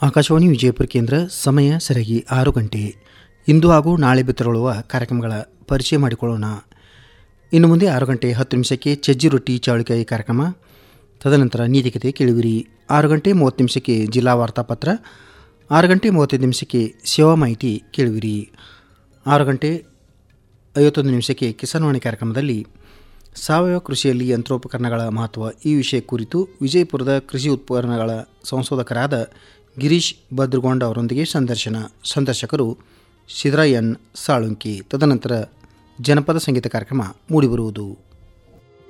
ಆಕಾಶವಾಣಿ ವಿಜಯಪುರ ಕೇಂದ್ರ ಸಮಯ ಸರಿಯಾಗಿ ಆರು ಗಂಟೆ ಇಂದು ಹಾಗೂ ನಾಳೆ ಬಿತ್ತರಗೊಳ್ಳುವ ಕಾರ್ಯಕ್ರಮಗಳ ಪರಿಚಯ ಮಾಡಿಕೊಳ್ಳೋಣ ಇನ್ನು ಮುಂದೆ ಆರು ಗಂಟೆ ಹತ್ತು ನಿಮಿಷಕ್ಕೆ ಚಜ್ಜಿ ರೊಟ್ಟಿ ಚಾವಳಿಕಾಯಿ ಕಾರ್ಯಕ್ರಮ ತದನಂತರ ನೀತಿಕತೆ ಕೇಳುವಿರಿ ಆರು ಗಂಟೆ ಮೂವತ್ತು ನಿಮಿಷಕ್ಕೆ ಜಿಲ್ಲಾ ವಾರ್ತಾಪತ್ರ ಆರು ಗಂಟೆ ಮೂವತ್ತೈದು ನಿಮಿಷಕ್ಕೆ ಸೇವಾ ಮಾಹಿತಿ ಕೇಳುವಿರಿ ಆರು ಗಂಟೆ ಐವತ್ತೊಂದು ನಿಮಿಷಕ್ಕೆ ಕಿಸಾನ್ವಾಣಿ ಕಾರ್ಯಕ್ರಮದಲ್ಲಿ ಸಾವಯವ ಕೃಷಿಯಲ್ಲಿ ಯಂತ್ರೋಪಕರಣಗಳ ಮಹತ್ವ ಈ ವಿಷಯ ಕುರಿತು ವಿಜಯಪುರದ ಕೃಷಿ ಉತ್ಪನ್ನಗಳ ಸಂಶೋಧಕರಾದ ಗಿರೀಶ್ ಭದ್ರಗೊಂಡ ಅವರೊಂದಿಗೆ ಸಂದರ್ಶನ ಸಂದರ್ಶಕರು ಸಿದ್ರಾಯನ್ ಸಾಳುಂಕಿ ತದನಂತರ ಜನಪದ ಸಂಗೀತ ಕಾರ್ಯಕ್ರಮ ಮೂಡಿಬರುವುದು